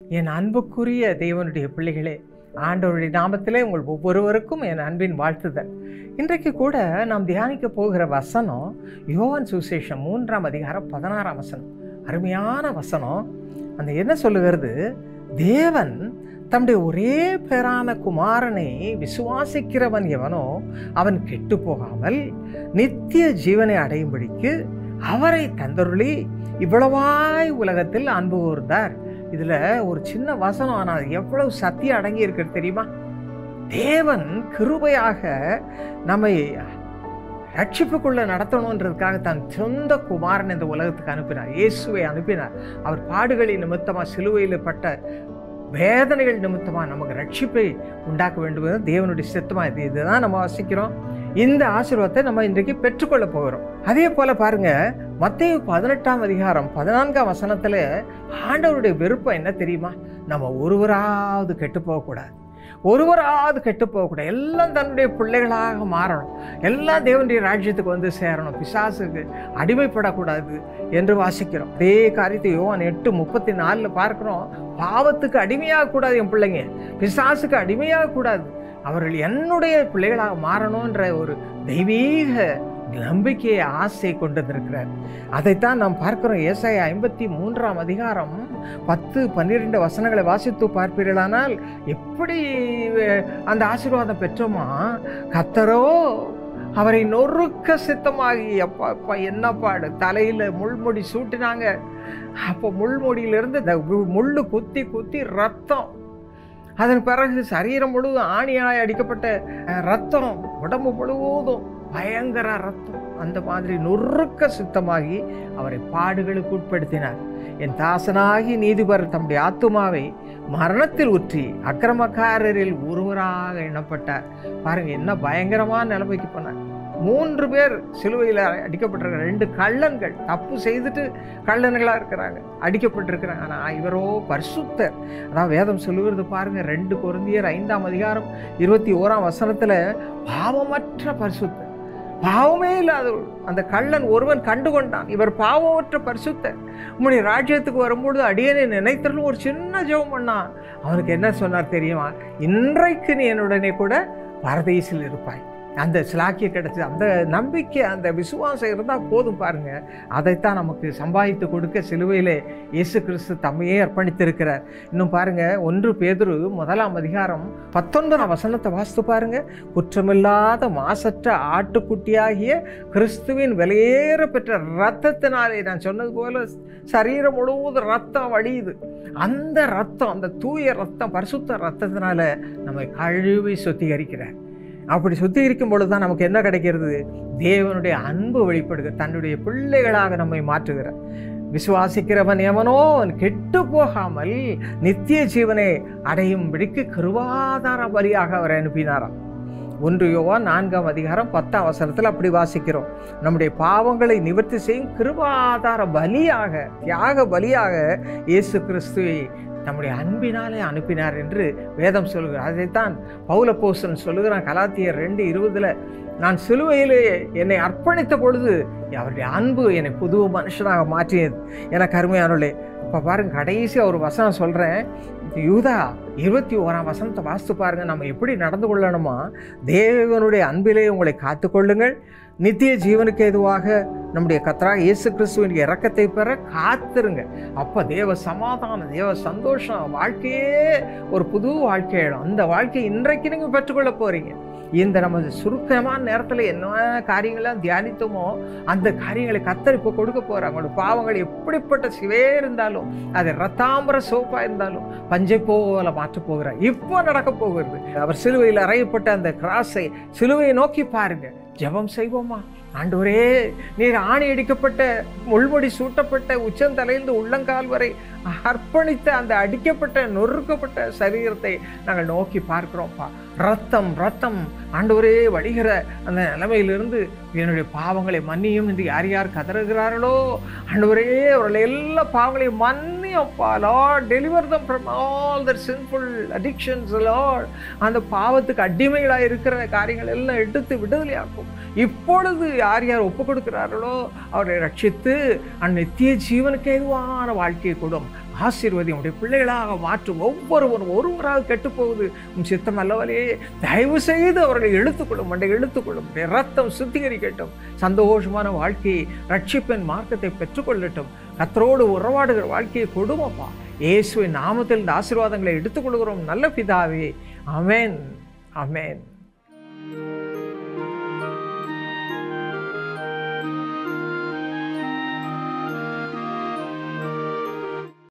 என் அன்புக்குரிய தேவனுடைய பிள்ளைகளே ஆண்டவருடைய நாமத்திலே உங்கள் ஒவ்வொருவருக்கும் என் அன்பின் வாழ்த்துதல் இன்றைக்கு கூட நாம் தியானிக்க போகிற வசனம் யோவான் சுசேஷம் மூன்றாம் அதிகாரம் பதினாறாம் வசனம் அருமையான வசனம் அந்த என்ன சொல்லுகிறது தேவன் தம்முடைய ஒரே பேரான குமாரனை விசுவாசிக்கிறவன் எவனோ அவன் கெட்டு போகாமல் நித்திய ஜீவனை அடையும்படிக்கு அவரை தந்தருளி இவ்வளவாய் உலகத்தில் அன்பு கூர்ந்தார் இதுல ஒரு சின்ன வசனம் ஆனால் அது எவ்வளவு சத்தியம் அடங்கி இருக்கிறது தெரியுமா தேவன் கிருபையாக நம்மை ரட்சிப்புக்குள்ள நடத்தணுன்றதுக்காக தன் சொந்த குமாரன் இந்த உலகத்துக்கு அனுப்பினார் இயேசுவை அனுப்பினார் அவர் பாடுகளின் நிமித்தமா சிலுவையில் பட்ட வேதனைகள் நிமித்தமா நமக்கு ரட்சிப்பை உண்டாக்க வேண்டும் என்று தேவனுடைய சித்தமா இது இதுதான் நம்ம வாசிக்கிறோம் இந்த ஆசீர்வாதத்தை நம்ம இன்றைக்கு பெற்றுக்கொள்ள போகிறோம் அதே போல பாருங்க மத்திய பதினெட்டாம் அதிகாரம் பதினான்காம் வசனத்துல ஆண்டவருடைய விருப்பம் என்ன தெரியுமா நம்ம ஒருவராவது கெட்டு போகக்கூடாது ஒருவராவது கெட்டு போகக்கூடாது எல்லாம் தன்னுடைய பிள்ளைகளாக மாறணும் எல்லாம் தேவனுடைய ராஜ்யத்துக்கு வந்து சேரணும் பிசாசுக்கு அடிமைப்படக்கூடாது என்று வாசிக்கிறோம் அதே காரியத்தை யோவான் எட்டு முப்பத்தி நாலில் பார்க்குறோம் பாவத்துக்கு அடிமையாகக்கூடாது என் பிள்ளைங்க பிசாசுக்கு அடிமையாகக்கூடாது அவர்கள் என்னுடைய பிள்ளைகளாக மாறணுன்ற ஒரு தெய்வீக நம்பிக்கையை ஆசை கொண்டு வந்திருக்கிறார் அதைத்தான் நாம் பார்க்கிறோம் ஏசாய ஐம்பத்தி மூன்றாம் அதிகாரம் பத்து பன்னிரெண்டு வசனங்களை வாசித்து பார்ப்பீர்களானால் எப்படி அந்த ஆசீர்வாதம் பெற்றோமா கத்தரோ அவரை நொறுக்க சித்தமாகி அப்பா அப்பா என்ன பாடு தலையில் முள்முடி சூட்டினாங்க அப்போ முள்முடியிலிருந்து இந்த முள்ளு குத்தி குத்தி ரத்தம் அதன் பிறகு சரீரம் முழுவதும் ஆணியாய் அடிக்கப்பட்ட ரத்தம் உடம்பு முழுவதும் பயங்கர ரத்தம் அந்த மாதிரி நொறுக்க சித்தமாகி அவரை பாடுகளுக்கு உட்படுத்தினார் என் தாசனாகி நீதிபர் தம்முடைய ஆத்துமாவை மரணத்தில் உற்றி அக்கிரமக்காரரில் ஒருவராக எண்ணப்பட்டார் பாருங்க என்ன பயங்கரமான நிலைமைக்கு போனார் மூன்று பேர் சிலுவையில் அடிக்கப்பட்டிருக்கிற ரெண்டு கள்ளன்கள் தப்பு செய்துட்டு கள்ளன்களாக இருக்கிறாங்க அடிக்கப்பட்டிருக்கிறாங்க ஆனால் இவரோ பரிசுத்தர் அதான் வேதம் சொல்லுகிறது பாருங்க ரெண்டு குருந்தியர் ஐந்தாம் அதிகாரம் இருபத்தி ஓராம் வசனத்தில் பாவமற்ற பரிசுத்தர் பாவமே இல்லாத அந்த கள்ளன் ஒருவன் கண்டு கொண்டான் இவர் பாவமற்ற பரிசுத்தர் உம்முடைய ராஜ்யத்துக்கு வரும்பொழுது அடியனை நினைத்தலும் ஒரு சின்ன ஜெபம் பண்ணான் அவனுக்கு என்ன சொன்னார் தெரியுமா இன்றைக்கு நீ என்னுடனே கூட பரதேசில் இருப்பாய் அந்த சிலாக்கிய கிடைச்சது அந்த நம்பிக்கை அந்த விசுவாசம் இருந்தால் போதும் பாருங்க அதைத்தான் நமக்கு சம்பாதித்து கொடுக்க சிலுவையிலே இயேசு கிறிஸ்து தம்மையே அர்ப்பணித்திருக்கிறார் இன்னும் பாருங்க ஒன்று பேதுரு முதலாம் அதிகாரம் பத்தொன்பதாம் வசனத்தை வாசித்து பாருங்க குற்றமில்லாத மாசற்ற ஆட்டுக்குட்டியாகிய கிறிஸ்துவின் விலையேற பெற்ற ரத்தத்தினாலே நான் சொன்னது போல சரீரம் முழுவதும் ரத்தம் வழியுது அந்த ரத்தம் அந்த தூய ரத்தம் பரிசுத்த ரத்தத்தினால நம்மை கழுவி சுத்திகரிக்கிறார் அப்படி சுத்திகரிக்கும் பொழுது தான் நமக்கு என்ன கிடைக்கிறது தேவனுடைய அன்பு வெளிப்படுக தன்னுடைய பிள்ளைகளாக நம்மை மாற்றுகிறார் விசுவாசிக்கிறவன் எவனோ கெட்டு போகாமல் நித்திய ஜீவனை அடையும்படிக்கு கிருவாதார பலியாக அவர் அனுப்பினாராம் ஒன்று யோவா நான்காம் அதிகாரம் பத்தாம் அவசரத்தில் அப்படி வாசிக்கிறோம் நம்முடைய பாவங்களை நிவர்த்தி செய்யும் கிருபாதார பலியாக தியாக பலியாக இயேசு கிறிஸ்துவை நம்முடைய அன்பினாலே அனுப்பினார் என்று வேதம் சொல்கிறார் அதைத்தான் பௌலப்போசன் சொல்லுகிறான் கலாத்தியர் ரெண்டு இருபதுல நான் சிலுவையிலே என்னை அர்ப்பணித்த பொழுது அவருடைய அன்பு என்னை புது மனுஷனாக மாற்றியது எனக்கு அருமையானுள்ளே இப்போ பாருங்க கடைசியாக ஒரு வசனம் சொல்கிறேன் யூதா இருபத்தி ஓராம் வசனத்தை வாசித்து பாருங்க நம்ம எப்படி நடந்து கொள்ளணுமா தேவனுடைய அன்பிலே உங்களை காத்துக்கொள்ளுங்கள் நித்திய ஜீவனுக்கு எதுவாக நம்முடைய கத்ரா இயேசு கிறிஸ்துவின் இறக்கத்தை பெற காத்துருங்க அப்போ தேவ சமாதானம் தேவ சந்தோஷம் வாழ்க்கையே ஒரு புது வாழ்க்கையிடும் அந்த வாழ்க்கை இன்றைக்கு நீங்கள் பெற்றுக்கொள்ள போகிறீங்க இந்த நம்ம சுருக்கமான நேரத்தில் என்ன காரியங்கள்லாம் தியானித்தோமோ அந்த காரியங்களை கத்தர் இப்போ கொடுக்க போகிறாங்க உங்களோட பாவங்கள் எப்படிப்பட்ட சிவே இருந்தாலும் அது ரத்தாம்பர சோப்பாக இருந்தாலும் பஞ்சை போல மாற்றப் போகிறார் இப்போ நடக்க போகிறது அவர் சிலுவையில் அறையப்பட்ட அந்த கிராஸை சிலுவையை நோக்கி பாருங்க ஜெபம் செய்வோமா ஆண்டவரே நீர் ஆணி அடிக்கப்பட்ட முள்முடி சூட்டப்பட்ட உச்சந்தலையிலிருந்து உள்ளங்கால் வரை அர்ப்பணித்த அந்த அடிக்கப்பட்ட நொறுக்கப்பட்ட சரீரத்தை நாங்கள் நோக்கி பார்க்கிறோம்ப்பா ரத்தம் ரத்தம் ஆண்டவரே வழிகிற அந்த நிலைமையிலிருந்து என்னுடைய பாவங்களை மன்னியும் என்று யார் யார் கதறுகிறார்களோ ஆண்டவரே அவர்கள் எல்லா பாவங்களையும் மன்னியப்பா lord deliver them from all their sinful addictions lord அந்த பாவத்துக்கு அடிமைகளாக இருக்கிற காரியங்கள் எல்லாம் எடுத்து விடுதலையாக்கும் இப்பொழுது யார் யார் ஒப்பு கொடுக்கிறார்களோ அவரை ரட்சித்து அந்நித்திய ஜீவனுக்கு எதுவான வாழ்க்கையை கொடும் ஆசீர்வதி உடைய பிள்ளைகளாக மாற்றும் ஒவ்வொருவரும் ஒருவராக கெட்டுப்போகுது உன் சித்தம் அல்லவலே தயவு செய்து அவர்களை இழுத்துக்கொள்ளும் மண்டை இழுத்துக்கொள்ளும் உடைய ரத்தம் சுத்திகரிக்கட்டும் சந்தோஷமான வாழ்க்கையை ரட்சிப்பின் மார்க்கத்தை பெற்றுக்கொள்ளட்டும் கத்தரோடு உறவாடுகிற வாழ்க்கையை கொடுமப்பா இயேசுவின் நாமத்தில் இந்த ஆசீர்வாதங்களை எடுத்துக்கொள்கிறோம் நல்ல பிதாவே அமேன் அமேன்